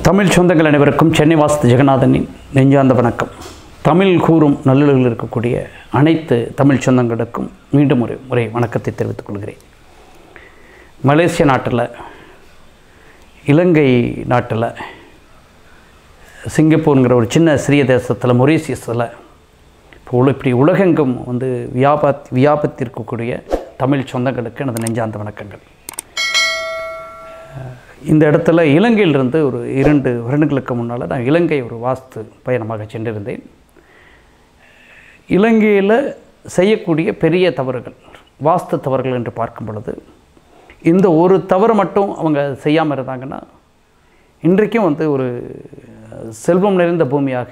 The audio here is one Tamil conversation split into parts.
தமிழ் சொந்தங்கள் அனைவருக்கும் சென்னை வாஸ்து ஜெகநாதனின் நெஞ்சார்ந்த வணக்கம் தமிழ் கூறும் நல்லுலகில் இருக்கக்கூடிய அனைத்து தமிழ் சொந்தங்களுக்கும் மீண்டும் ஒரு முறை வணக்கத்தை தெரிவித்துக் கொள்கிறேன் மலேசிய நாட்டில் இலங்கை நாட்டில் சிங்கப்பூருங்கிற ஒரு சின்ன சிறிய தேசத்தில் மொரீசியஸில் இப்போ உல இப்படி உலகெங்கும் வந்து வியாபாத் வியாபத்திருக்கக்கூடிய தமிழ் சொந்தங்களுக்கு எனது நெஞ்சார்ந்த வணக்கங்கள் இந்த இடத்துல இலங்கையிலிருந்து ஒரு இரண்டு வருடங்களுக்கு முன்னால் நான் இலங்கை ஒரு வாஸ்து பயணமாக சென்றிருந்தேன் இலங்கையில் செய்யக்கூடிய பெரிய தவறுகள் வாஸ்து தவறுகள் என்று பார்க்கும் பொழுது இந்த ஒரு தவறு மட்டும் அவங்க செய்யாமல் இருந்தாங்கன்னா இன்றைக்கும் வந்து ஒரு செல்வம் நிறைந்த பூமியாக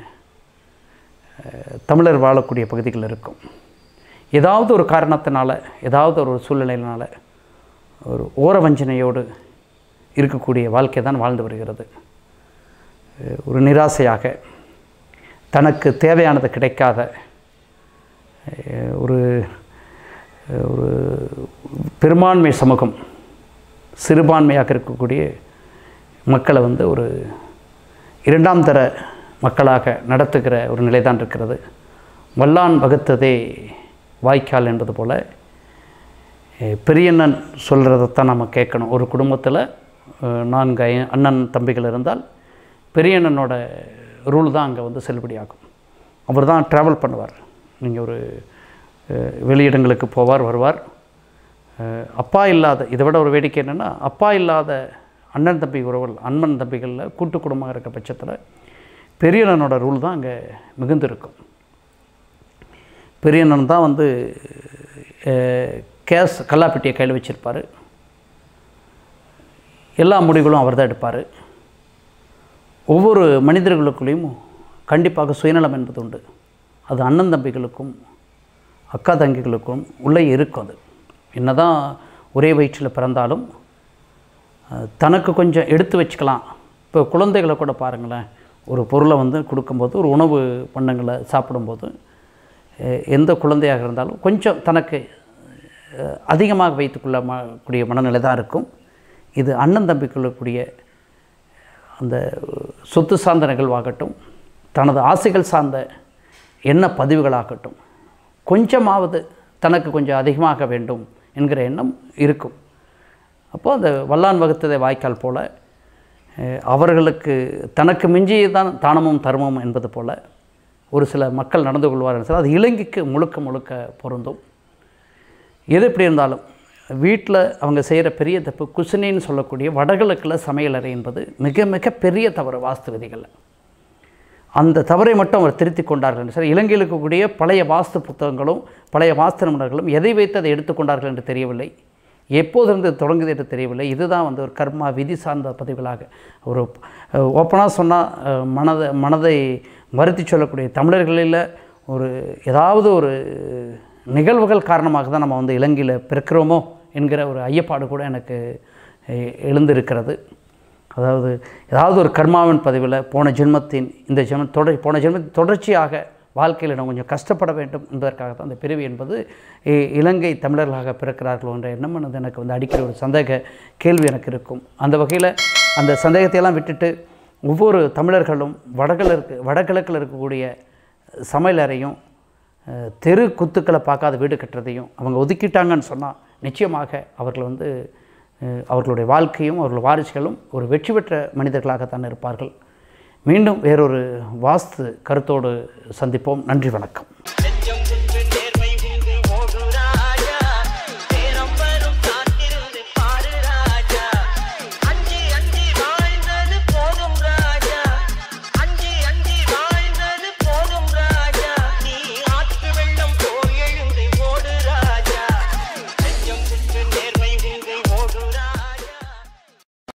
அஹ், தமிழர் வாழக்கூடிய பகுதிகள் இருக்கும் ஏதாவது ஒரு காரணத்தினால ஏதாவது ஒரு சூழ்நிலையினால ஒரு ஓர வஞ்சனையோடு இருக்கக்கூடிய வாழ்க்கை தான் வாழ்ந்து வருகிறது அஹ் ஒரு நிராசையாக தனக்கு தேவையானது கிடைக்காத அஹ் ஒரு அஹ் ஒரு பெரும்பான்மை சமூகம் சிறுபான்மையாக இருக்கக்கூடிய மக்களை வந்து ஒரு இரண்டாம் தர மக்களாக நடத்துகிற ஒரு நிலை தான் இருக்கிறது வல்லான் வகுத்ததே வாய்க்கால் என்பது போல் அஹ் பெரியண்ணன் சொல்கிறதைத்தான் நம்ம கேட்கணும் ஒரு குடும்பத்தில் அஹ், நான்கு ஐ- அண்ணன் தம்பிகள் இருந்தால் பெரியண்ணனோட ரூல் தான் அங்கே வந்து செல்லுபடியாகும் அவர் தான் ட்ராவல் பண்ணுவார் நீங்கள் ஒரு அஹ், வெளியிடங்களுக்கு போவார் வருவார் அஹ், அப்பா இல்லாத இதை விட ஒரு வேடிக்கை என்னென்னா அப்பா இல்லாத அண்ணன் தம்பி உறவுகள் அண்ணன் தம்பிகளில் கூட்டு குடும்பமாக இருக்க பட்சத்தில் பெரியண்ணனோட ரூல் தான் அங்கே மிகுந்திருக்கும் பெரியண்ணன் தான் வந்து அஹ், கேஸ் கல்லாப்பெட்டியை கையில் வச்சுருப்பார் எல்லா முடிவுகளும் அவர் தான் எடுப்பார் ஒவ்வொரு மனிதர்களுக்குள்ளேயும் கண்டிப்பாக சுயநலம் என்பது உண்டு அது அண்ணன் தம்பிகளுக்கும் அக்கா தங்கிகளுக்கும் உள்ளே இருக்கும் அது என்னதான் ஒரே வயிற்றில் பிறந்தாலும் அஹ், தனக்கு கொஞ்சம் எடுத்து வச்சுக்கலாம் இப்போ குழந்தைகளை கூட பாருங்களேன் ஒரு பொருளை வந்து கொடுக்கும்போது ஒரு உணவு பண்டங்களை சாப்பிடும்போது அஹ், எந்த குழந்தையாக இருந்தாலும் கொஞ்சம் தனக்கு அஹ், அதிகமாக வைத்துக்கொள்ள ம கூடிய மனநிலை தான் இருக்கும் இது அண்ணன் தம்பிக்குள்ளக்கூடிய அந்த சொத்து சார்ந்த நிகழ்வாகட்டும் தனது ஆசைகள் சார்ந்த எண்ண பதிவுகளாகட்டும் கொஞ்சமாவது தனக்கு கொஞ்சம் அதிகமாக வேண்டும் என்கிற எண்ணம் இருக்கும் அப்போ அந்த வல்லான் வகுத்ததை வாய்க்கால் போல அஹ், அவர்களுக்கு தனக்கு மிஞ்சிய தான் தானமும் தர்மமும் என்பது போல ஒரு சில மக்கள் நடந்து கொள்வார்கள் சார் அது இலங்கைக்கு முழுக்க முழுக்க பொருந்தும் எது எப்படி இருந்தாலும் வீட்டில் அவங்க செய்கிற பெரிய தப்பு குசினின்னு சொல்லக்கூடிய வடகிழக்கில் சமையலறை என்பது மிக மிக பெரிய தவறு வாஸ்து விதிகளில் அந்த தவறை மட்டும் அவர் திருத்தி கொண்டார்கள் என்று சார் இலங்கையில் இருக்கக்கூடிய பழைய வாஸ்து புத்தகங்களும் பழைய வாஸ்து நிபுணர்களும் எதை வைத்து அதை எடுத்துக்கொண்டார்கள் என்று தெரியவில்லை எப்போதிருந்து தொடங்குது என்று தெரியவில்லை இதுதான் வந்து ஒரு கர்மா விதி சார்ந்த பதிவுகளாக ஒரு ஓப்பனாக சொன்னால் மனதை மனதை மறுத்தி சொல்லக்கூடிய தமிழர்களில் ஒரு ஏதாவது ஒரு நிகழ்வுகள் காரணமாக தான் நம்ம வந்து இலங்கையில் பிறக்கிறோமோ என்கிற ஒரு ஐயப்பாடு கூட எனக்கு எ- எழுந்திருக்கிறது அதாவது ஏதாவது ஒரு கர்மாவின் பதிவில் போன ஜென்மத்தின் இந்த ஜென்ம தொடர் போன ஜென்மத்தின் தொடர்ச்சியாக வாழ்க்கையில் நம்ம கொஞ்சம் கஷ்டப்பட வேண்டும் என்பதற்காக தான் அந்த பிறவி என்பது இ- இலங்கை தமிழர்களாக பிறக்கிறார்களோ என்ற எண்ணம் எனது எனக்கு வந்து அடிக்கடி ஒரு சந்தேக கேள்வி எனக்கு இருக்கும் அந்த வகையில் அந்த சந்தேகத்தையெல்லாம் விட்டுட்டு ஒவ்வொரு தமிழர்களும் வடகிழக்கு வடகிழக்கில் இருக்கக்கூடிய சமையலறையும் அஹ், தெரு குத்துக்களை பார்க்காத வீடு கட்டுறதையும் அவங்க ஒதுக்கிட்டாங்கன்னு சொன்னால் நிச்சயமாக அவர்கள் வந்து அஹ், அவர்களுடைய வாழ்க்கையும் அவர்கள் வாரிசுகளும் ஒரு வெற்றி பெற்ற மனிதர்களாகத்தான் இருப்பார்கள் மீண்டும் வேறொரு வாஸ்து கருத்தோடு சந்திப்போம் நன்றி வணக்கம்